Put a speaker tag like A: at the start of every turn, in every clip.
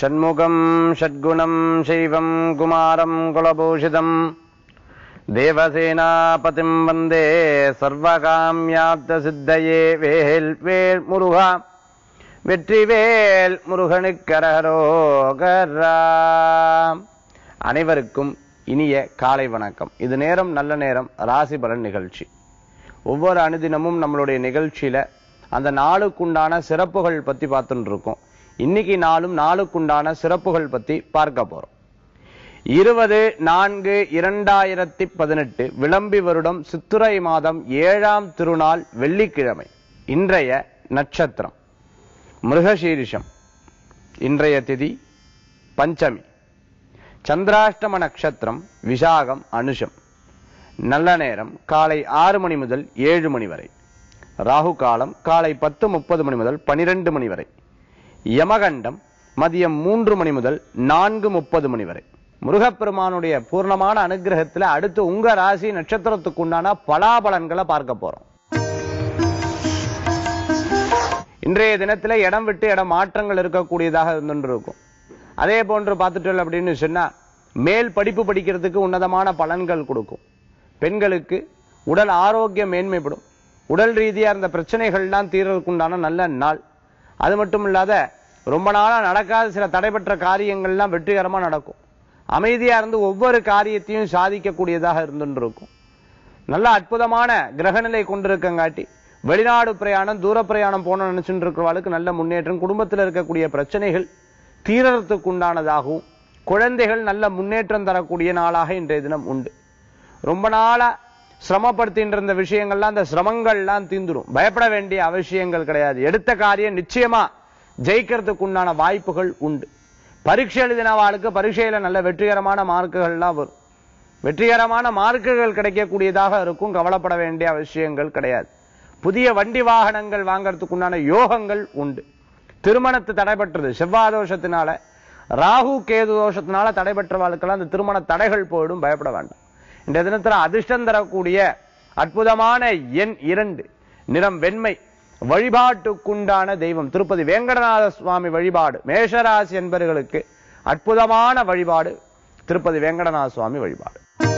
A: षण्मुखम् षड्गुणम् शैवम् कुमारम् कुलभूषितम् தேவசேனாபதிம் வந்தே சர்வகாமியாப்த சித்தையே வேல் வேல் முருகா வெற்றிவேல் முருகனுக்கரகரோகரா அனைவருக்கும் இனிய காலை வணக்கம் இது நேரம் நல்ல நேரம் ராசி பலன் நிகழ்ச்சி ஒவ்வொரு அனுதினமும் நம்மளுடைய நிகழ்ச்சியில அந்த நாளுக்குண்டான சிறப்புகள் பத்தி பார்த்துட்டு இருக்கோம் இன்னைக்கு நாளும் நாளுக்குண்டான சிறப்புகள் பத்தி பார்க்க போறோம் இருபது நான்கு இரண்டாயிரத்தி பதினெட்டு விளம்பி வருடம் சித்துரை மாதம் ஏழாம் திருநாள் வெள்ளிக்கிழமை இன்றைய நட்சத்திரம் மிருகசீரிஷம் இன்றைய திதி பஞ்சமி சந்திராஷ்டம நட்சத்திரம் விசாகம் அனுஷம் நல்ல நேரம் காலை ஆறு மணி முதல் ஏழு மணி வரை ராகு காலம் காலை பத்து முப்பது மணி முதல் பனிரெண்டு மணி வரை யமகண்டம் மதியம் மூன்று மணி முதல் நான்கு முப்பது மணி வரை முருகப்பெருமானுடைய பூர்ணமான அனுகிரகத்துல அடுத்து உங்க ராசி நட்சத்திரத்துக்கு உண்டான பலாபலன்களை பார்க்க போறோம் இன்றைய தினத்துல இடம் விட்டு இடம் மாற்றங்கள் இருக்கக்கூடியதாக இருந்துட்டு இருக்கும் அதே போன்று பார்த்துட்டோம் அப்படின்னு சொன்னா மேல் படிப்பு படிக்கிறதுக்கு உன்னதமான பலன்கள் கொடுக்கும் பெண்களுக்கு உடல் ஆரோக்கியம் மேன்மைப்படும் உடல் ரீதியா இருந்த பிரச்சனைகள்லாம் தீர்றதுக்குண்டான நல்ல நாள் அது மட்டும் இல்லாத ரொம்ப நாளா நடக்காத சில தடைபெற்ற காரியங்கள்லாம் வெற்றிகரமா நடக்கும் அமைதியா இருந்து ஒவ்வொரு காரியத்தையும் சாதிக்கக்கூடியதாக இருந்துட்டு இருக்கும் நல்ல அற்புதமான கிரகநிலை கொண்டிருக்கங்காட்டி வெளிநாடு பிரயாணம் தூர பிரயாணம் போன நினைச்சுட்டு இருக்கிறவளுக்கு நல்ல முன்னேற்றம் குடும்பத்தில் இருக்கக்கூடிய பிரச்சனைகள் தீரத்துக்கு உண்டானதாகவும் குழந்தைகள் நல்ல முன்னேற்றம் தரக்கூடிய நாளாக இன்றைய தினம் உண்டு ரொம்ப நாளா சிரமப்படுத்தின்ற இந்த விஷயங்கள்லாம் அந்த சிரமங்கள்லாம் தீந்துரும் பயப்பட வேண்டிய அவசியங்கள் கிடையாது எடுத்த காரியம் நிச்சயமா ஜெயிக்கிறதுக்கு உண்டான வாய்ப்புகள் உண்டு பரீட்சை எழுதினவாளுக்கு பரீட்சையில நல்ல வெற்றிகரமான மார்க்குகள்லாம் வரும் வெற்றிகரமான மார்க்குகள் கிடைக்கக்கூடியதாக இருக்கும் கவலைப்பட வேண்டிய அவசியங்கள் கிடையாது புதிய வண்டி வாகனங்கள் வாங்கறதுக்கு உண்டான யோகங்கள் உண்டு திருமணத்து தடைபெற்றது செவ்வாய் தோஷத்தினால ராகு கேது தோஷத்தினால தடைபெற்றவாளுக்கெல்லாம் அந்த திருமண தடைகள் போயிடும் பயப்பட வேண்டாம் இந்த தினத்துல அதிர்ஷ்டம் தரக்கூடிய அற்புதமான எண் இரண்டு நிறம் வெண்மை வழிபாட்டுக்குண்டான தெய்வம் திருப்பதி வேங்கடநாத சுவாமி வழிபாடு மேஷராசி என்பவர்களுக்கு அற்புதமான வழிபாடு திருப்பதி வேங்கடநாத சுவாமி வழிபாடு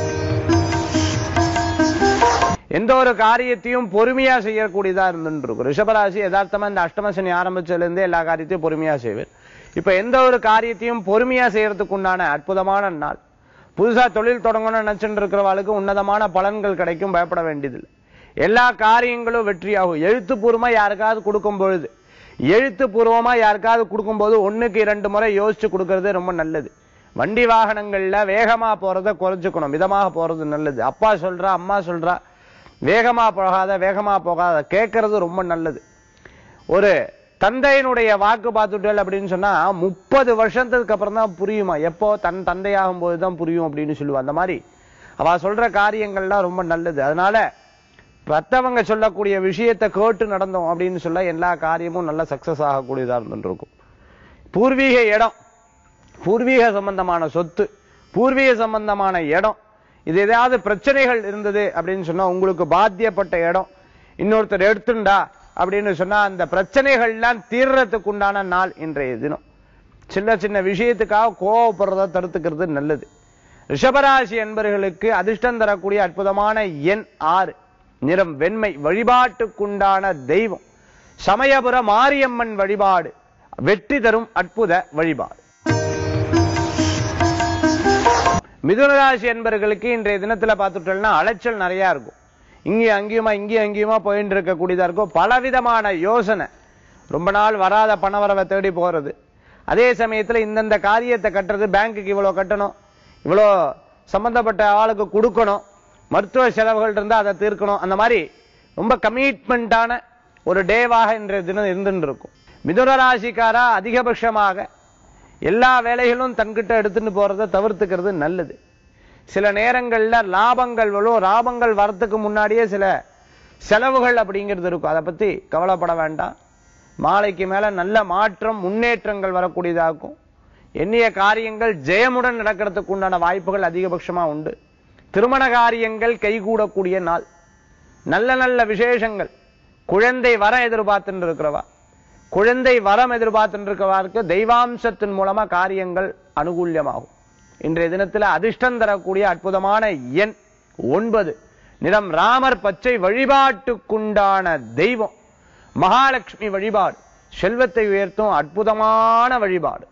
A: எந்த ஒரு காரியத்தையும் பொறுமையா செய்யக்கூடியதா இருந்துட்டு இருக்கும் ரிஷபராசி யதார்த்தமா இந்த அஷ்டம சனி ஆரம்பிச்சதுல இருந்தே எல்லா காரியத்தையும் பொறுமையா செய்வார் இப்ப எந்த ஒரு காரியத்தையும் பொறுமையா செய்யறதுக்கு உண்டான அற்புதமான நாள் புதுசா தொழில் தொடங்கணும்னு நினைச்சுட்டு இருக்கிறவாளுக்கு உன்னதமான பலன்கள் கிடைக்கும் பயப்பட வேண்டியதில்லை எல்லா காரியங்களும் வெற்றியாகும் எழுத்துப்பூர்வமா யாருக்காவது கொடுக்கும் பொழுது எழுத்துப்பூர்வமா யாருக்காவது கொடுக்கும்போது ஒண்ணுக்கு இரண்டு முறை யோசிச்சு கொடுக்கறது ரொம்ப நல்லது வண்டி வாகனங்கள்ல வேகமா போறதை குறைச்சுக்கணும் மிதமாக போறது நல்லது அப்பா சொல்றா அம்மா சொல்றா வேகமா போகாத வேகமா போகாத கேட்கறது ரொம்ப நல்லது ஒரு தந்தையினுடைய வாக்கு பார்த்துட்டல் அப்படின்னு சொன்னா முப்பது வருஷத்துக்கு அப்புறம் தான் புரியுமா எப்போ தன் தந்தையாகும் போது தான் புரியும் அப்படின்னு சொல்லுவா அந்த மாதிரி அவ சொல்ற காரியங்கள்லாம் ரொம்ப நல்லது அதனால மற்றவங்க சொல்லக்கூடிய விஷயத்தை கேட்டு நடந்தோம் அப்படின்னு சொல்ல எல்லா காரியமும் நல்ல சக்சஸ் ஆகக்கூடியதா இருந்துட்டு இருக்கும் பூர்வீக இடம் பூர்வீக சம்பந்தமான சொத்து பூர்வீக சம்பந்தமான இடம் இது ஏதாவது பிரச்சனைகள் இருந்தது அப்படின்னு சொன்னா உங்களுக்கு பாத்தியப்பட்ட இடம் இன்னொருத்தர் எடுத்துண்டா அப்படின்னு சொன்னா அந்த பிரச்சனைகள்லாம் தீர்றதுக்கு உண்டான நாள் இன்றைய தினம் சின்ன சின்ன விஷயத்துக்காக கோவப்படுறத தடுத்துக்கிறது நல்லது ரிஷபராசி என்பவர்களுக்கு அதிர்ஷ்டம் தரக்கூடிய அற்புதமான எண் ஆறு நிறம் வெண்மை வழிபாட்டுக்குண்டான தெய்வம் சமயபுர மாரியம்மன் வழிபாடு வெற்றி தரும் அற்புத வழிபாடு மிதுனராசி என்பவர்களுக்கு இன்றைய தினத்துல பார்த்துட்டோம்னா அலைச்சல் நிறைய இருக்கும் இங்கேயும் அங்கேயுமா இங்கேயும் அங்கேயுமா போயிட்டு இருக்கக்கூடியதா இருக்கும் பலவிதமான யோசனை ரொம்ப நாள் வராத பணவரவை தேடி போறது அதே சமயத்துல இந்தந்த காரியத்தை கட்டுறது பேங்க்குக்கு இவ்வளவு கட்டணும் இவ்வளோ சம்பந்தப்பட்ட ஆளுக்கு கொடுக்கணும் மருத்துவ செலவுகள் இருந்தா அதை தீர்க்கணும் அந்த மாதிரி ரொம்ப கமிட்மெண்டான ஒரு டேவாக இன்றைய தினம் இருந்துட்டு இருக்கும் மிதுன ராசிக்காரா அதிகபட்சமாக எல்லா வேலைகளும் தன்கிட்ட எடுத்துட்டு போறதை தவிர்த்துக்கிறது நல்லது சில நேரங்கள்ல லாபங்கள் வரும் லாபங்கள் வரத்துக்கு முன்னாடியே சில செலவுகள் அப்படிங்கிறது இருக்கும் அதை பத்தி கவலைப்பட வேண்டாம் மாலைக்கு மேல நல்ல மாற்றம் முன்னேற்றங்கள் வரக்கூடியதாகும் எண்ணிய காரியங்கள் ஜெயமுடன் நடக்கிறதுக்கு உண்டான வாய்ப்புகள் அதிகபட்சமா உண்டு திருமண காரியங்கள் கைகூடக்கூடிய நாள் நல்ல நல்ல விசேஷங்கள் குழந்தை வர எதிர்பார்த்துட்டு இருக்கிறவா குழந்தை வரம் எதிர்பார்த்துட்டு இருக்கவாருக்கு தெய்வாம்சத்தின் மூலமா காரியங்கள் அனுகூல்யமாகும் இன்றைய தினத்துல அதிர்ஷ்டம் தரக்கூடிய அற்புதமான எண் ஒன்பது நிறம் ராமர் பச்சை வழிபாட்டுக்குண்டான தெய்வம் மகாலட்சுமி வழிபாடு செல்வத்தை உயர்த்தும் அற்புதமான வழிபாடு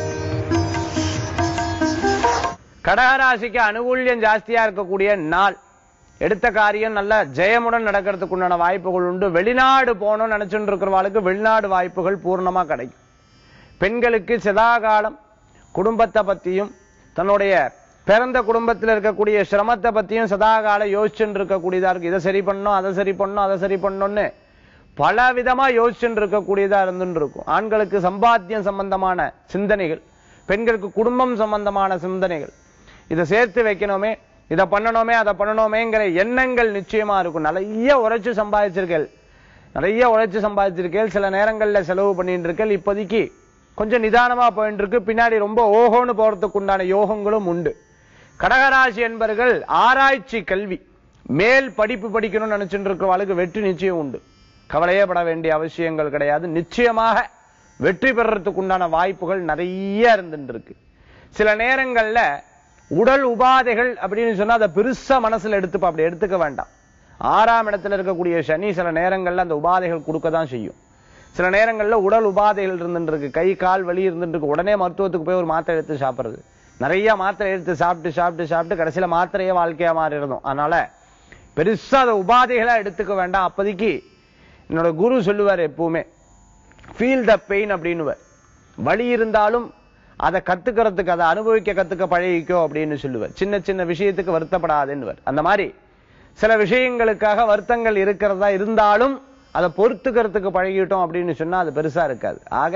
A: கடகராசிக்கு அனுகூல்யம் ஜாஸ்தியா இருக்கக்கூடிய நாள் எடுத்த காரியம் நல்ல ஜெயமுடன் நடக்கிறதுக்கு உண்டான வாய்ப்புகள் உண்டு வெளிநாடு போகணும்னு நினைச்சுட்டு இருக்கிறவாளுக்கு வெளிநாடு வாய்ப்புகள் பூர்ணமா கிடைக்கும் பெண்களுக்கு சதாகாலம் குடும்பத்தை பத்தியும் தன்னுடைய பிறந்த குடும்பத்தில் இருக்கக்கூடிய சிரமத்தை பத்தியும் சதாகாலம் யோசிச்சுட்டு இருக்கக்கூடியதா இருக்கு இதை சரி பண்ணணும் அதை சரி பண்ணணும் அதை சரி பண்ணணும்னு பல விதமா யோசிச்சுட்டு இருக்கக்கூடியதா இருந்துட்டு இருக்கும் ஆண்களுக்கு சம்பாத்தியம் சம்பந்தமான சிந்தனைகள் பெண்களுக்கு குடும்பம் சம்பந்தமான சிந்தனைகள் இதை சேர்த்து வைக்கணுமே இதை பண்ணணுமே அதை பண்ணணுமேங்கிற எண்ணங்கள் நிச்சயமா இருக்கும் நிறைய உழைச்சு சம்பாதிச்சிருக்கேள் நிறைய உழைச்சு சம்பாதிச்சிருக்கேள் சில நேரங்கள்ல செலவு பண்ணிட்டு இருக்கேள் இப்போதைக்கு கொஞ்சம் நிதானமா போயிட்டு இருக்கு பின்னாடி ரொம்ப ஓஹோன்னு போறதுக்கு உண்டான யோகங்களும் உண்டு கடகராசி என்பர்கள் ஆராய்ச்சி கல்வி மேல் படிப்பு படிக்கணும்னு நினைச்சுட்டு இருக்கிறவளுக்கு வெற்றி நிச்சயம் உண்டு கவலையே பட வேண்டிய அவசியங்கள் கிடையாது நிச்சயமாக வெற்றி பெறறதுக்கு உண்டான வாய்ப்புகள் நிறைய இருந்துட்டு இருக்கு சில நேரங்கள்ல உடல் உபாதைகள் அப்படின்னு சொன்னா அதை பெருசா மனசுல எடுத்துப்பா அப்படி எடுத்துக்க வேண்டாம் ஆறாம் இடத்துல இருக்கக்கூடிய சனி சில நேரங்கள்ல அந்த உபாதைகள் கொடுக்க தான் செய்யும் சில நேரங்கள்ல உடல் உபாதைகள் இருந்துட்டு இருக்கு கை கால் வலி இருந்துட்டு இருக்கு உடனே மருத்துவத்துக்கு போய் ஒரு மாத்திரை எடுத்து சாப்பிடுறது நிறைய மாத்திரை எடுத்து சாப்பிட்டு சாப்பிட்டு சாப்பிட்டு கடைசியில மாத்திரையே வாழ்க்கையா மாறி இருந்தோம் அதனால பெருசா அதை உபாதைகளா எடுத்துக்க வேண்டாம் அப்போதைக்கு என்னோட குரு சொல்லுவார் எப்பவுமே ஃபீல் த பெயின் அப்படின்னுவார் வலி இருந்தாலும் அதை கத்துக்கிறதுக்கு அதை அனுபவிக்க கத்துக்க பழகிக்கோ அப்படின்னு சொல்லுவார் சின்ன சின்ன விஷயத்துக்கு வருத்தப்படாதுன்னுவார் அந்த மாதிரி சில விஷயங்களுக்காக வருத்தங்கள் இருக்கிறதா இருந்தாலும் அதை பொறுத்துக்கிறதுக்கு பழகிட்டோம் அப்படின்னு சொன்னா அது பெருசா இருக்காது ஆக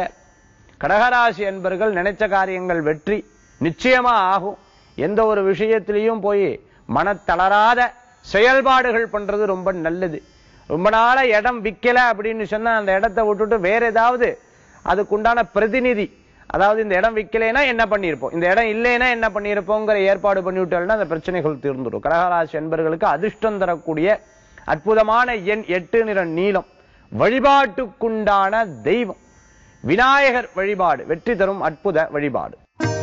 A: கடகராசி என்பர்கள் நினைச்ச காரியங்கள் வெற்றி நிச்சயமா ஆகும் எந்த ஒரு விஷயத்திலையும் போய் மனத்தளராத செயல்பாடுகள் பண்றது ரொம்ப நல்லது ரொம்ப நாளா இடம் விக்கல அப்படின்னு சொன்னா அந்த இடத்தை விட்டுட்டு வேற ஏதாவது அதுக்குண்டான பிரதிநிதி அதாவது இந்த இடம் விக்கலைன்னா என்ன பண்ணியிருப்போம் இந்த இடம் இல்லைன்னா என்ன பண்ணியிருப்போங்கிற ஏற்பாடு பண்ணிவிட்டோம்னா அந்த பிரச்சனைகள் தீர்ந்துடும் கடகராசி என்பர்களுக்கு அதிர்ஷ்டம் தரக்கூடிய அற்புதமான எண் எட்டு நிற நீளம் வழிபாட்டுக்குண்டான தெய்வம் விநாயகர் வழிபாடு வெற்றி தரும் அற்புத வழிபாடு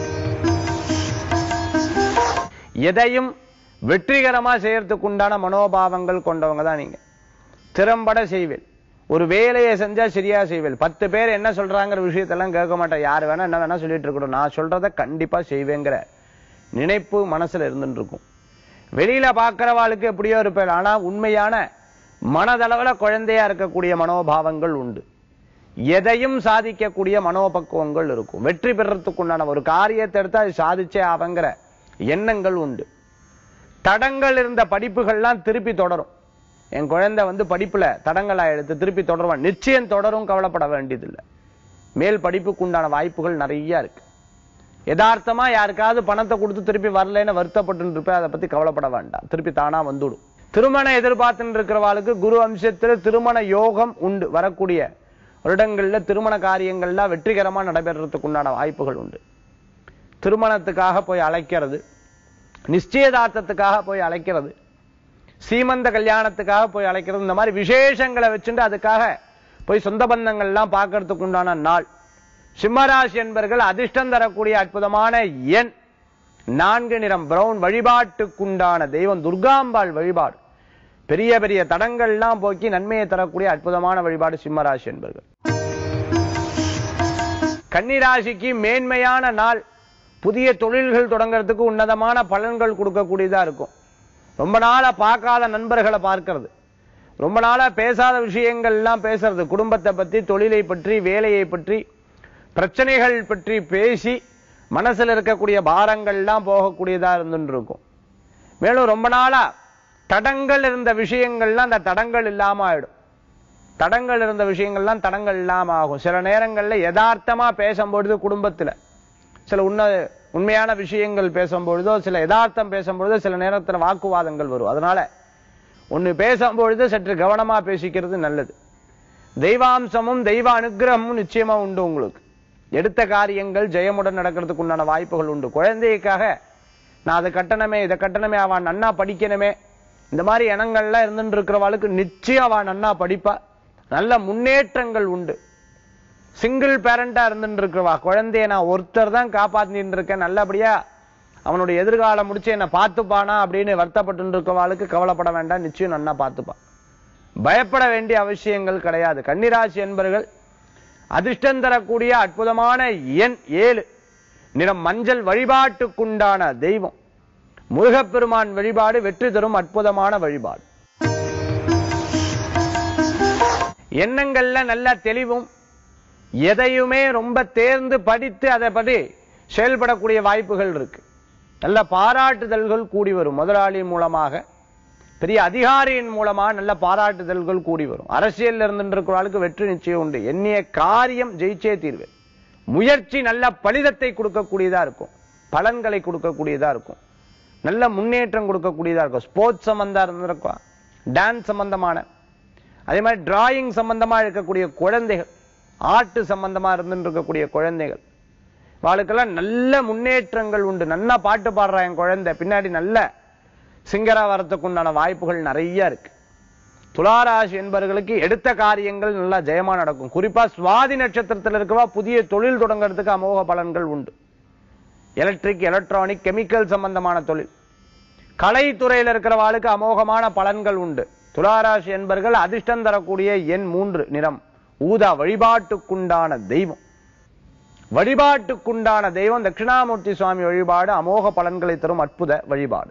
A: எதையும் வெற்றிகரமா செய்யறதுக்கு உண்டான மனோபாவங்கள் கொண்டவங்க தான் நீங்க திறம்பட செய்வேன் ஒரு வேலையை செஞ்சா சரியா செய்வேன் பத்து பேர் என்ன சொல்றாங்கிற விஷயத்தெல்லாம் கேட்க மாட்டேன் யார் வேணா என்ன வேணா சொல்லிட்டு இருக்கட்டும் நான் சொல்றத கண்டிப்பா செய்வேங்கிற நினைப்பு மனசுல இருந்துட்டு இருக்கும் வெளியில பாக்குறவாளுக்கு எப்படியோ இருப்பேன் ஆனா உண்மையான மனதளவுல குழந்தையா இருக்கக்கூடிய மனோபாவங்கள் உண்டு எதையும் சாதிக்கக்கூடிய மனோபக்குவங்கள் இருக்கும் வெற்றி பெறறதுக்கு உண்டான ஒரு காரியத்தை எடுத்து அது சாதிச்சே ஆவங்கிற எண்ணங்கள் உண்டு தடங்கள் இருந்த படிப்புகள்லாம் திருப்பி தொடரும் என் குழந்தை வந்து படிப்புல தடங்களா எடுத்து திருப்பி தொடருவான் நிச்சயம் தொடரும் கவலைப்பட வேண்டியதில்லை மேல் படிப்புக்கு உண்டான வாய்ப்புகள் நிறைய இருக்கு யதார்த்தமா யாருக்காவது பணத்தை கொடுத்து திருப்பி வரலைன்னு வருத்தப்பட்டு இருப்பேன் அதை பத்தி கவலைப்பட வேண்டாம் திருப்பி தானா வந்துடும் திருமணம் எதிர்பார்த்துட்டு இருக்கிறவாளுக்கு குரு அம்சத்துல திருமண யோகம் உண்டு வரக்கூடிய வருடங்கள்ல திருமண காரியங்கள்லாம் வெற்றிகரமா நடைபெறறதுக்கு உண்டான வாய்ப்புகள் உண்டு திருமணத்துக்காக போய் அழைக்கிறது நிச்சயதார்த்தத்துக்காக போய் அழைக்கிறது சீமந்த கல்யாணத்துக்காக போய் அழைக்கிறது இந்த மாதிரி விசேஷங்களை வச்சுட்டு அதுக்காக போய் சொந்த பந்தங்கள்லாம் பார்க்கறதுக்கு உண்டான நாள் சிம்மராசி என்பர்கள் அதிர்ஷ்டம் தரக்கூடிய அற்புதமான எண் நான்கு நிறம் பிரவுன் வழிபாட்டுக்குண்டான தெய்வம் துர்காம்பாள் வழிபாடு பெரிய பெரிய தடங்கள்லாம் போக்கி நன்மையை தரக்கூடிய அற்புதமான வழிபாடு சிம்மராசி என்பர்கள் கன்னிராசிக்கு மேன்மையான நாள் புதிய தொழில்கள் தொடங்குறதுக்கு உன்னதமான பலன்கள் கொடுக்கக்கூடியதா இருக்கும் ரொம்ப நாளா பார்க்காத நண்பர்களை பார்க்கிறது ரொம்ப நாளா பேசாத விஷயங்கள் எல்லாம் பேசுறது குடும்பத்தை பத்தி தொழிலை பற்றி வேலையை பற்றி பிரச்சனைகள் பற்றி பேசி மனசுல இருக்கக்கூடிய பாரங்கள் எல்லாம் போகக்கூடியதா இருந்துட்டு இருக்கும் மேலும் ரொம்ப நாளா தடங்கள் இருந்த விஷயங்கள்லாம் அந்த தடங்கள் இல்லாம ஆயிடும் தடங்கள் இருந்த விஷயங்கள்லாம் தடங்கள் இல்லாம ஆகும் சில நேரங்கள்ல யதார்த்தமா பேசும்பொழுது குடும்பத்துல சில உண்மை உண்மையான விஷயங்கள் பேசும்பொழுதோ சில யதார்த்தம் பேசும்பொழுதோ சில நேரத்துல வாக்குவாதங்கள் வரும் அதனால ஒண்ணு பேசும்பொழுது சற்று கவனமா பேசிக்கிறது நல்லது தெய்வாம்சமும் தெய்வ அனுகிரகமும் நிச்சயமா உண்டு உங்களுக்கு எடுத்த காரியங்கள் ஜெயமுடன் நடக்கிறதுக்கு உண்டான வாய்ப்புகள் உண்டு குழந்தைக்காக நான் அதை கட்டணமே இதை கட்டணமே அவன் நன்னா படிக்கணுமே இந்த மாதிரி எண்ணங்கள்லாம் இருந்துட்டு இருக்கிறவாளுக்கு நிச்சயம் அவன் நன்னா படிப்பா நல்ல முன்னேற்றங்கள் உண்டு சிங்கிள் பேரண்டா இருந்துட்டு இருக்கிறவா குழந்தைய நான் ஒருத்தர் தான் காப்பாத்திட்டு இருக்கேன் நல்லபடியா அவனுடைய எதிர்காலம் முடிச்சு என்ன பார்த்துப்பானா அப்படின்னு வருத்தப்பட்டு இருக்கவாளுக்கு கவலைப்பட வேண்டாம் நிச்சயம் நன்னா பார்த்துப்பான் பயப்பட வேண்டிய அவசியங்கள் கிடையாது கன்னிராசி என்பர்கள் அதிர்ஷ்டம் தரக்கூடிய அற்புதமான எண் ஏழு நிறம் மஞ்சள் வழிபாட்டுக்குண்டான தெய்வம் முருகப்பெருமான் வழிபாடு வெற்றி தரும் அற்புதமான வழிபாடு எண்ணங்கள்ல நல்ல தெளிவும் எதையுமே ரொம்ப தேர்ந்து படித்து அதை பற்றி செயல்படக்கூடிய வாய்ப்புகள் இருக்கு நல்ல பாராட்டுதல்கள் கூடி வரும் முதலாளி மூலமாக பெரிய அதிகாரியின் மூலமா நல்ல பாராட்டுதல்கள் கூடி வரும் அரசியல் இருந்துருக்கிறவர்களுக்கு வெற்றி நிச்சயம் உண்டு எண்ணிய காரியம் ஜெயிச்சே தீர்வு முயற்சி நல்ல பலிதத்தை கொடுக்கக்கூடியதா இருக்கும் பலன்களை கொடுக்கக்கூடியதா இருக்கும் நல்ல முன்னேற்றம் கொடுக்கக்கூடியதா இருக்கும் ஸ்போர்ட்ஸ் சம்பந்தம் இருந்திருக்கும் டான்ஸ் சம்பந்தமான அதே மாதிரி டிராயிங் சம்பந்தமா இருக்கக்கூடிய குழந்தைகள் ஆர்ட் சம்பந்தமா இருந்துட்டு இருக்கக்கூடிய குழந்தைகள் அவளுக்கெல்லாம் நல்ல முன்னேற்றங்கள் உண்டு நல்லா பாட்டு பாடுறா என் குழந்தை பின்னாடி நல்ல சிங்கரா வரத்துக்கு உண்டான வாய்ப்புகள் நிறைய இருக்கு துளாராசி என்பவர்களுக்கு எடுத்த காரியங்கள் நல்லா ஜெயமா நடக்கும் குறிப்பா சுவாதி நட்சத்திரத்தில் இருக்கவா புதிய தொழில் தொடங்குறதுக்கு அமோக பலன்கள் உண்டு எலக்ட்ரிக் எலக்ட்ரானிக் கெமிக்கல் சம்பந்தமான தொழில் கலைத்துறையில் இருக்கிறவாளுக்கு அமோகமான பலன்கள் உண்டு துளாராசி என்பர்கள் அதிர்ஷ்டம் தரக்கூடிய எண் மூன்று நிறம் ஊதா வழிபாட்டுக்குண்டான தெய்வம் வழிபாட்டுக்குண்டான தெய்வம் தட்சிணாமூர்த்தி சுவாமி வழிபாடு அமோக பலன்களை தரும் அற்புத வழிபாடு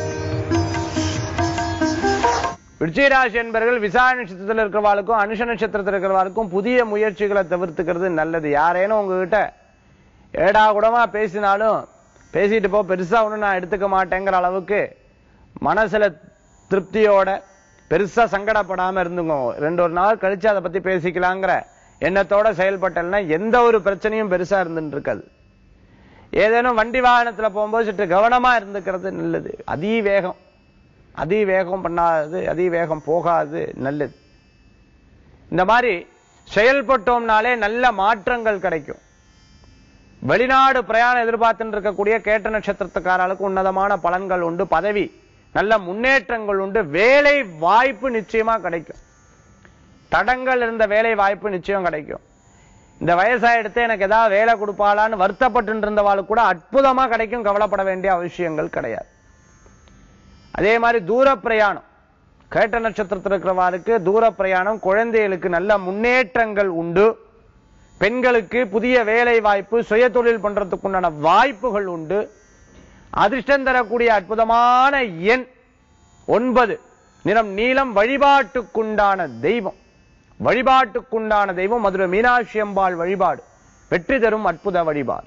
A: விருச்சிகராசி என்பர்கள் விசா நட்சத்திரத்தில் இருக்கிறவாளுக்கும் அனுஷ நட்சத்திரத்தில் இருக்கிறவாளுக்கும் புதிய முயற்சிகளை தவிர்த்துக்கிறது நல்லது யாரேனும் உங்ககிட்ட ஏடா கூடமா பேசினாலும் பேசிட்டு போ பெருசா ஒண்ணும் நான் எடுத்துக்க மாட்டேங்கிற அளவுக்கு மனசுல திருப்தியோட பெருசா சங்கடப்படாம இருந்துங்க ரெண்டு ஒரு நாள் கழிச்சு அதை பத்தி பேசிக்கலாங்கிற எண்ணத்தோட செயல்பட்டேன்னா எந்த ஒரு பிரச்சனையும் பெருசா இருந்துட்டு இருக்காது ஏதேனும் வண்டி வாகனத்துல போகும்போது சற்று கவனமா இருந்துக்கிறது நல்லது அதி வேகம் அதி வேகம் பண்ணாதது அதி வேகம் போகாது நல்லது இந்த மாதிரி செயல்பட்டோம்னாலே நல்ல மாற்றங்கள் கிடைக்கும் வெளிநாடு பிரயாணம் எதிர்பார்த்துட்டு இருக்கக்கூடிய கேட்ட நட்சத்திரத்துக்காரர்களுக்கு உன்னதமான பலன்கள் உண்டு பதவி நல்ல முன்னேற்றங்கள் உண்டு வேலை வாய்ப்பு நிச்சயமா கிடைக்கும் தடங்கள் இருந்த வேலை வாய்ப்பு நிச்சயம் கிடைக்கும் இந்த வயசாயிடுத்து எனக்கு ஏதாவது வேலை கொடுப்பாளான்னு வருத்தப்பட்டு இருந்தவாளுக்கு கூட அற்புதமா கிடைக்கும் கவலைப்பட வேண்டிய அவசியங்கள் கிடையாது அதே மாதிரி தூர பிரயாணம் கேட்ட நட்சத்திரத்தில் இருக்கிறவாளுக்கு தூர பிரயாணம் குழந்தைகளுக்கு நல்ல முன்னேற்றங்கள் உண்டு பெண்களுக்கு புதிய வேலை வாய்ப்பு சுய தொழில் பண்றதுக்குண்டான வாய்ப்புகள் உண்டு அதிர்ஷ்டம் தரக்கூடிய அற்புதமான எண் ஒன்பது நிறம் நீலம் வழிபாட்டுக்குண்டான தெய்வம் வழிபாட்டுக்குண்டான தெய்வம் மதுரை மீனாட்சி அம்பாள் வழிபாடு வெற்றி தரும் அற்புத வழிபாடு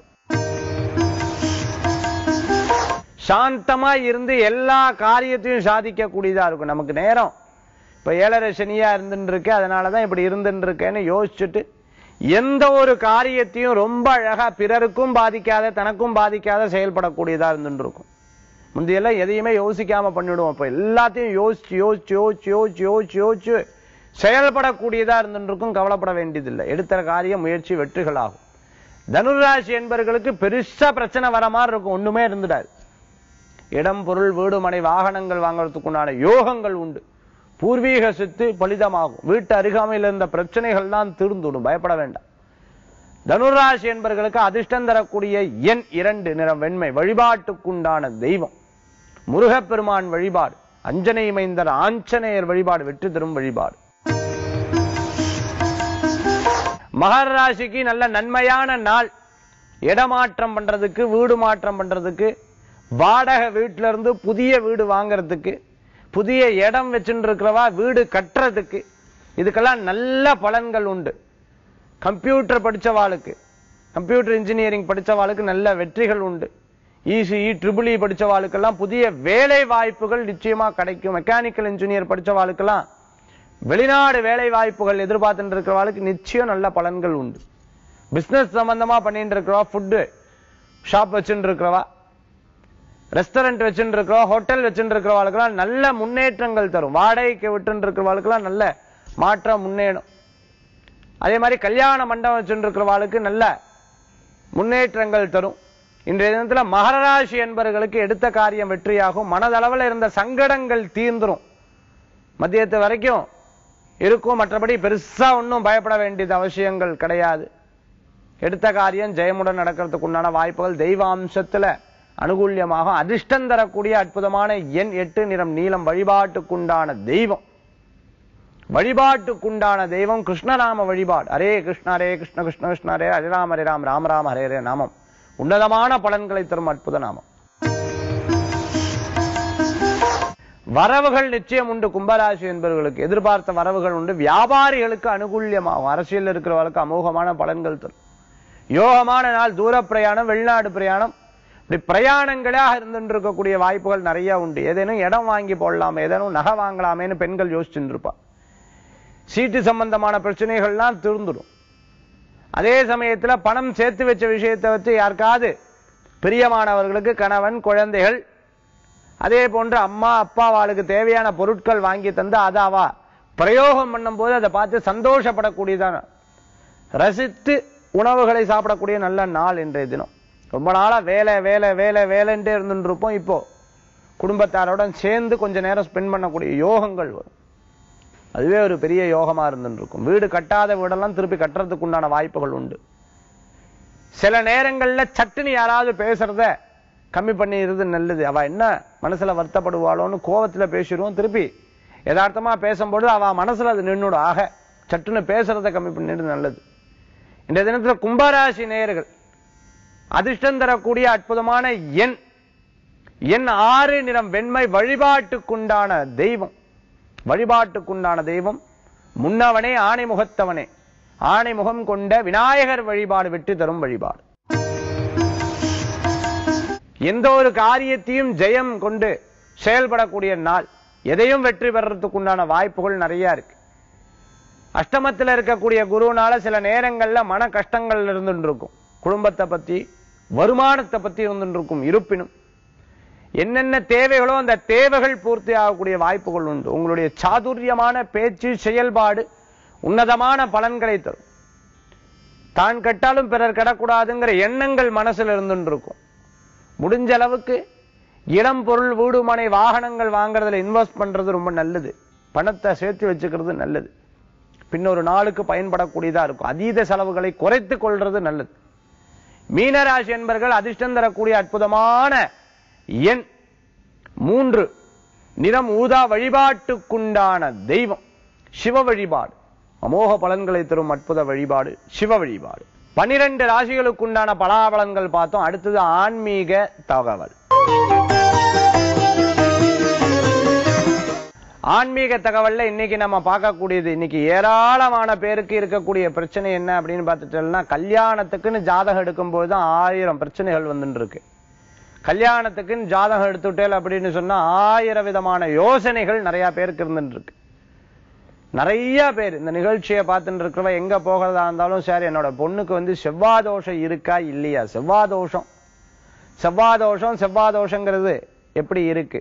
A: சாந்தமா இருந்து எல்லா காரியத்தையும் சாதிக்க கூடியதா இருக்கும் நமக்கு நேரம் இப்ப ஏழரை சனியா இருந்துட்டு இருக்கு அதனாலதான் இப்படி இருந்துட்டு இருக்கேன்னு யோசிச்சுட்டு எந்த ஒரு காரியத்தையும் ரொம்ப அழகா பிறருக்கும் பாதிக்காத தனக்கும் பாதிக்காத செயல்படக்கூடியதா இருந்துட்டு இருக்கும் முந்தையெல்லாம் எதையுமே யோசிக்காம பண்ணிவிடுவோம் இப்ப எல்லாத்தையும் யோசிச்சு யோசிச்சு யோசிச்சு யோசிச்சு யோசிச்சு யோசிச்சு செயல்படக்கூடியதா இருந்துட்டு இருக்கும் கவலைப்பட வேண்டியதில்லை எடுத்த காரியம் முயற்சி வெற்றிகளாகும் தனுராசி என்பவர்களுக்கு பெருசா பிரச்சனை வர மாதிரி இருக்கும் ஒண்ணுமே இருந்துடாது இடம் பொருள் வீடு மனை வாகனங்கள் வாங்குறதுக்குண்டான யோகங்கள் உண்டு பூர்வீக சொத்து பலிதமாகும் வீட்டு அருகாமையில் இருந்த பிரச்சனைகள் தான் தீர்ந்துடும் பயப்பட வேண்டாம் தனுராசி என்பவர்களுக்கு அதிர்ஷ்டம் தரக்கூடிய எண் இரண்டு நிறம் வெண்மை வழிபாட்டுக்குண்டான தெய்வம் முருகப்பெருமான் வழிபாடு அஞ்சனை மைந்தர் ஆஞ்சநேயர் வழிபாடு வெற்றி தரும் வழிபாடு மகர ராசிக்கு நல்ல நன்மையான நாள் இடமாற்றம் பண்றதுக்கு வீடு மாற்றம் பண்றதுக்கு வாடகை வீட்டுல இருந்து புதிய வீடு வாங்குறதுக்கு புதிய இடம் வச்சுட்டு இருக்கிறவா வீடு கட்டுறதுக்கு இதுக்கெல்லாம் நல்ல பலன்கள் உண்டு கம்ப்யூட்டர் படிச்சவாளுக்கு கம்ப்யூட்டர் இன்ஜினியரிங் படிச்சவாளுக்கு நல்ல வெற்றிகள் உண்டு இசிஇ ட்ரிபிள் இ படிச்சவாளுக்கெல்லாம் புதிய வேலை வாய்ப்புகள் நிச்சயமா கிடைக்கும் மெக்கானிக்கல் இன்ஜினியர் படிச்சவாளுக்கெல்லாம் வெளிநாடு வேலை வாய்ப்புகள் எதிர்பார்த்துட்டு இருக்கிறவாளுக்கு நிச்சயம் நல்ல பலன்கள் உண்டு பிசினஸ் சம்பந்தமா பண்ணிட்டு இருக்கிறவா ஃபுட்டு ஷாப் வச்சுட்டு இருக்கிறவா ரெஸ்டாரண்ட் வச்சுட்டு இருக்கிறவா ஹோட்டல் வச்சுட்டு இருக்கிறவாளுக்கெல்லாம் நல்ல முன்னேற்றங்கள் தரும் வாடகைக்கு விட்டு இருக்கிறவாளுக்கெல்லாம் நல்ல மாற்றம் முன்னேறும் அதே மாதிரி கல்யாண மண்டபம் வச்சுட்டு இருக்கிறவாளுக்கு நல்ல முன்னேற்றங்கள் தரும் இன்றைய தினத்துல மகர ராசி என்பவர்களுக்கு எடுத்த காரியம் வெற்றியாகும் மனதளவில் இருந்த சங்கடங்கள் தீர்ந்துரும் மத்தியத்து வரைக்கும் இருக்கும் மற்றபடி பெருசா ஒன்றும் பயப்பட வேண்டியது அவசியங்கள் கிடையாது எடுத்த காரியம் ஜெயமுடன் நடக்கிறதுக்கு உண்டான வாய்ப்புகள் தெய்வாம்சத்துல அனுகூல்யமாக அதிர்ஷ்டம் தரக்கூடிய அற்புதமான எண் எட்டு நிறம் நீளம் வழிபாட்டுக்குண்டான தெய்வம் வழிபாட்டுக்குண்டான தெய்வம் கிருஷ்ணநாம வழிபாடு ஹரே கிருஷ்ண ஹரே கிருஷ்ண கிருஷ்ண கிருஷ்ண ஹரே ஹரே ராம ஹரே ராம் ராம ராம ஹரே ஹரே நாமம் உன்னதமான பலன்களை தரும் அற்புத நாமம் வரவுகள் நிச்சயம் உண்டு கும்பராசி என்பவர்களுக்கு எதிர்பார்த்த வரவுகள் உண்டு வியாபாரிகளுக்கு அனுகூல்யமாகும் அரசியல் இருக்கிறவர்களுக்கு அமோகமான பலன்கள் தரும் யோகமான நாள் தூர பிரயாணம் வெளிநாடு பிரயாணம் இப்படி பிரயாணங்களாக இருந்துட்டு இருக்கக்கூடிய வாய்ப்புகள் நிறைய உண்டு ஏதேனும் இடம் வாங்கி போடலாமே ஏதேனும் நகை வாங்கலாமேன்னு பெண்கள் யோசிச்சுட்டு இருப்பா சீட்டு சம்பந்தமான பிரச்சனைகள்லாம் தீர்ந்துடும் அதே சமயத்துல பணம் சேர்த்து வச்ச விஷயத்தை வச்சு யாருக்காவது பிரியமானவர்களுக்கு கணவன் குழந்தைகள் அதே போன்று அம்மா அப்பாவாளுக்கு தேவையான பொருட்கள் வாங்கி தந்து அதாவா பிரயோகம் பண்ணும்போது அதை பார்த்து சந்தோஷப்படக்கூடியதான ரசித்து உணவுகளை சாப்பிடக்கூடிய நல்ல நாள் இன்றைய தினம் ரொம்ப நாளா வேலை வேலை வேலை வேலைன்ட்டே இருந்துட்டு இருப்போம் இப்போ குடும்பத்தாரோட சேர்ந்து கொஞ்ச நேரம் ஸ்பெண்ட் பண்ணக்கூடிய யோகங்கள் வரும் அதுவே ஒரு பெரிய யோகமா இருந்துட்டு இருக்கும் வீடு கட்டாத வீடெல்லாம் திருப்பி கட்டுறதுக்கு உண்டான வாய்ப்புகள் உண்டு சில நேரங்கள்ல சட்டுன்னு யாராவது பேசுறத கம்மி பண்ணிடுறது நல்லது அவ என்ன மனசுல வருத்தப்படுவாளோன்னு கோவத்துல பேசிடுவோம் திருப்பி யதார்த்தமா பேசும்போது அவ மனசுல அது நின்னுடும் ஆக சட்டுன்னு பேசுறத கம்மி பண்ணிடுறது நல்லது இந்த தினத்துல கும்பராசி நேயர்கள் அதிர்ஷ்டம் தரக்கூடிய அற்புதமான எண் எண் ஆறு நிறம் வெண்மை வழிபாட்டுக்குண்டான தெய்வம் வழிபாட்டுக்குண்டான தெய்வம் முன்னவனே ஆணை முகத்தவனே ஆணை முகம் கொண்ட விநாயகர் வழிபாடு வெற்றி தரும் வழிபாடு எந்த ஒரு காரியத்தையும் ஜெயம் கொண்டு செயல்படக்கூடிய நாள் எதையும் வெற்றி பெறறதுக்குண்டான வாய்ப்புகள் நிறைய இருக்கு அஷ்டமத்தில் இருக்கக்கூடிய குருனால சில நேரங்கள்ல மன கஷ்டங்கள் இருந்துட்டு இருக்கும் குடும்பத்தை பத்தி வருமானத்தை பத்தி இருந்துட்டு இருக்கும் இருப்பினும் என்னென்ன தேவைகளோ அந்த தேவைகள் பூர்த்தி ஆகக்கூடிய வாய்ப்புகள் உண்டு உங்களுடைய சாதுரியமான பேச்சு செயல்பாடு உன்னதமான பலன்களை தரும் தான் கட்டாலும் பிறர் கெடக்கூடாதுங்கிற எண்ணங்கள் மனசுல இருந்துட்டு இருக்கும் முடிஞ்ச அளவுக்கு இடம் பொருள் வீடு மனை வாகனங்கள் வாங்குறதுல இன்வெஸ்ட் பண்றது ரொம்ப நல்லது பணத்தை சேர்த்து வச்சுக்கிறது நல்லது பின்னொரு நாளுக்கு பயன்படக்கூடியதா இருக்கும் அதீத செலவுகளை குறைத்துக் கொள்றது நல்லது மீனராசி என்பர்கள் அதிர்ஷ்டம் தரக்கூடிய அற்புதமான எண் மூன்று நிறம் ஊதா வழிபாட்டுக்குண்டான தெய்வம் சிவ வழிபாடு அமோக பலன்களை தரும் அற்புத வழிபாடு சிவ வழிபாடு பனிரெண்டு ராசிகளுக்குண்டான பலாபலன்கள் பார்த்தோம் அடுத்தது ஆன்மீக தகவல் ஆன்மீக தகவல்ல இன்னைக்கு நம்ம பார்க்கக்கூடியது இன்னைக்கு ஏராளமான பேருக்கு இருக்கக்கூடிய பிரச்சனை என்ன அப்படின்னு பார்த்துட்டோம்னா கல்யாணத்துக்குன்னு ஜாதகம் எடுக்கும்போது தான் ஆயிரம் பிரச்சனைகள் வந்துட்டு இருக்கு கல்யாணத்துக்குன்னு ஜாதகம் எடுத்துட்டேல் அப்படின்னு சொன்னா ஆயிரம் விதமான யோசனைகள் நிறைய பேருக்கு இருந்துட்டு இருக்கு நிறைய பேர் இந்த நிகழ்ச்சியை பார்த்துட்டு இருக்கிறவ எங்க போகிறதா இருந்தாலும் சரி என்னோட பொண்ணுக்கு வந்து செவ்வாதோஷம் இருக்கா இல்லையா செவ்வாதோஷம் செவ்வாதோஷம் செவ்வாதோஷங்கிறது எப்படி இருக்கு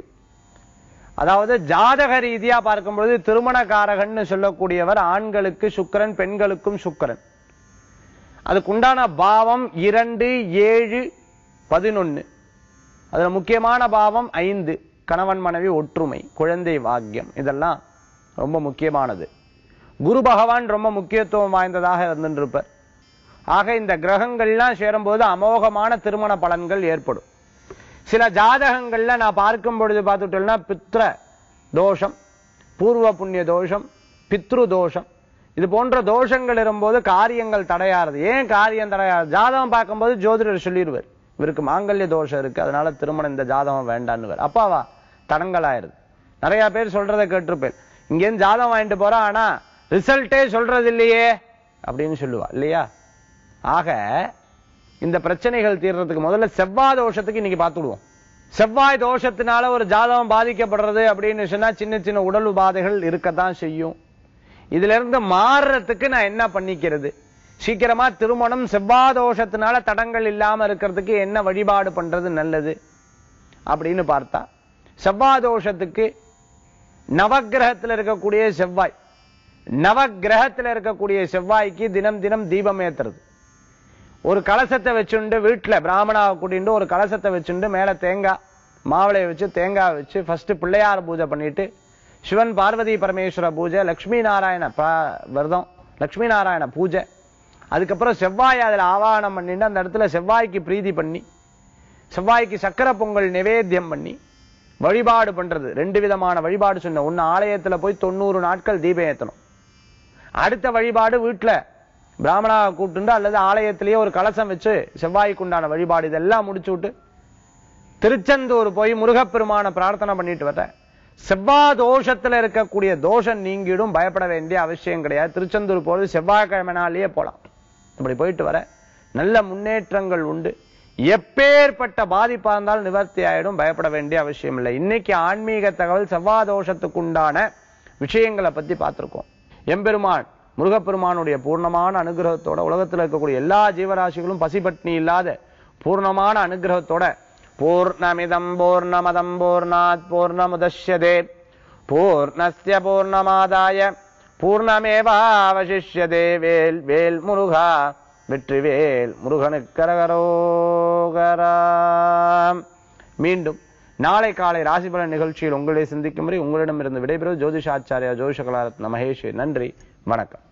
A: அதாவது ஜாதக ரீதியா பார்க்கும்பொழுது திருமணக்காரகன்னு சொல்லக்கூடியவர் ஆண்களுக்கு சுக்கிரன் பெண்களுக்கும் சுக்கிரன் அதுக்குண்டான பாவம் இரண்டு ஏழு பதினொன்னு அதுல முக்கியமான பாவம் ஐந்து கணவன் மனைவி ஒற்றுமை குழந்தை வாக்கியம் இதெல்லாம் ரொம்ப முக்கியமானது குரு பகவான் ரொம்ப முக்கியத்துவம் வாய்ந்ததாக இருந்துருப்பார் ஆக இந்த கிரகங்கள்லாம் சேரும்போது அமோகமான திருமண பலன்கள் ஏற்படும் சில ஜாதகங்கள்ல நான் பார்க்கும் பொழுது பார்த்துட்டோம்னா பித்ர தோஷம் பூர்வ புண்ணிய தோஷம் பித்ரு தோஷம் இது போன்ற தோஷங்கள் இருக்கும்போது காரியங்கள் தடையாறது ஏன் காரியம் தடையாது ஜாதகம் பார்க்கும்போது ஜோதிடர் சொல்லிடுவார் இவருக்கு மாங்கல்ய தோஷம் இருக்கு அதனால திருமணம் இந்த ஜாதகம் வேண்டான்னு அப்பாவா தடங்கலாயிருது நிறைய பேர் சொல்றதை கேட்டிருப்பேன் இங்கேருந்து ஜாதகம் வாங்கிட்டு போறோம் ஆனா ரிசல்ட்டே சொல்றது இல்லையே அப்படின்னு சொல்லுவா இல்லையா ஆக இந்த பிரச்சனைகள் தீர்றதுக்கு முதல்ல செவ்வாய் தோஷத்துக்கு இன்னைக்கு பார்த்துடுவோம் செவ்வாய் தோஷத்தினால ஒரு ஜாதகம் பாதிக்கப்படுறது அப்படின்னு சொன்னா சின்ன சின்ன உடல் உபாதைகள் இருக்கத்தான் செய்யும் இதுல இருந்து மாறுறதுக்கு நான் என்ன பண்ணிக்கிறது சீக்கிரமா திருமணம் செவ்வாய் தோஷத்தினால தடங்கள் இல்லாம இருக்கிறதுக்கு என்ன வழிபாடு பண்றது நல்லது அப்படின்னு பார்த்தா செவ்வாய் தோஷத்துக்கு நவக்கிரகத்துல இருக்கக்கூடிய செவ்வாய் நவக்கிரகத்துல இருக்கக்கூடிய செவ்வாய்க்கு தினம் தினம் தீபம் ஏத்துறது ஒரு கலசத்தை வச்சுண்டு வீட்டுல பிராமணாவை கூட்டிட்டு ஒரு கலசத்தை வச்சுண்டு மேல தேங்காய் மாவளையை வச்சு தேங்காய் வச்சு ஃபர்ஸ்ட் பிள்ளையார் பூஜை பண்ணிட்டு சிவன் பார்வதி பரமேஸ்வர பூஜை லக்ஷ்மி நாராயண ப- விரதம் லக்ஷ்மி நாராயண பூஜை அதுக்கப்புறம் செவ்வாய் அதுல ஆவாகனம் பண்ணிட்டு அந்த இடத்துல செவ்வாய்க்கு பிரீதி பண்ணி செவ்வாய்க்கு சக்கரை பொங்கல் நிவேத்தியம் பண்ணி வழிபாடு பண்றது ரெண்டு விதமான வழிபாடு சொன்ன ஒன்னு ஆலயத்துல போய் தொண்ணூறு நாட்கள் தீபம் ஏத்தணும் அடுத்த வழிபாடு வீட்டுல பிராமணா கூப்பிட்டு அல்லது ஆலயத்திலேயே ஒரு கலசம் வச்சு செவ்வாய்க்கு உண்டான வழிபாடு இதெல்லாம் முடிச்சு விட்டு திருச்செந்தூர் போய் முருகப்பெருமான பிரார்த்தனை பண்ணிட்டு வர செவ்வாய் தோஷத்துல இருக்கக்கூடிய தோஷம் நீங்கிடும் பயப்பட வேண்டிய அவசியம் கிடையாது திருச்செந்தூர் போறது செவ்வாய்க்கிழமை நாள்லயே போலாம் இப்படி போயிட்டு வர நல்ல முன்னேற்றங்கள் உண்டு எப்பேற்பட்ட பாதிப்பா இருந்தாலும் நிவர்த்தி ஆயிடும் பயப்பட வேண்டிய அவசியம் இல்லை இன்னைக்கு ஆன்மீக தகவல் செவ்வாய் தோஷத்துக்கு உண்டான விஷயங்களை பத்தி பார்த்திருக்கோம் எம்பெருமான் முருகப்பெருமானுடைய பூர்ணமான அனுகிரகத்தோட உலகத்தில் இருக்கக்கூடிய எல்லா ஜீவராசிகளும் பசிபட்னி இல்லாத பூர்ணமான அனுகிரகத்தோட பூர்ணமிதம் பூர்ணமதம் பூர்ணாத் பூர்ணமுதஷ்யதே பூர்ணஸ்ய பூர்ணமாதாய பூர்ணமேவாவசிஷ்யதே வேல் வேல் முருகா வெற்றிவேல் முருகனுக்கு கரகரோகரா மீண்டும் நாளை காலை ராசிபலன் நிகழ்ச்சியில் உங்களை சந்திக்கும் வரை உங்களிடமிருந்து விடைபெறுவது ஜோதிஷாச்சாரியா ஜோதிஷ கலாரத்ன மகேஷ் நன்றி வணக்கம்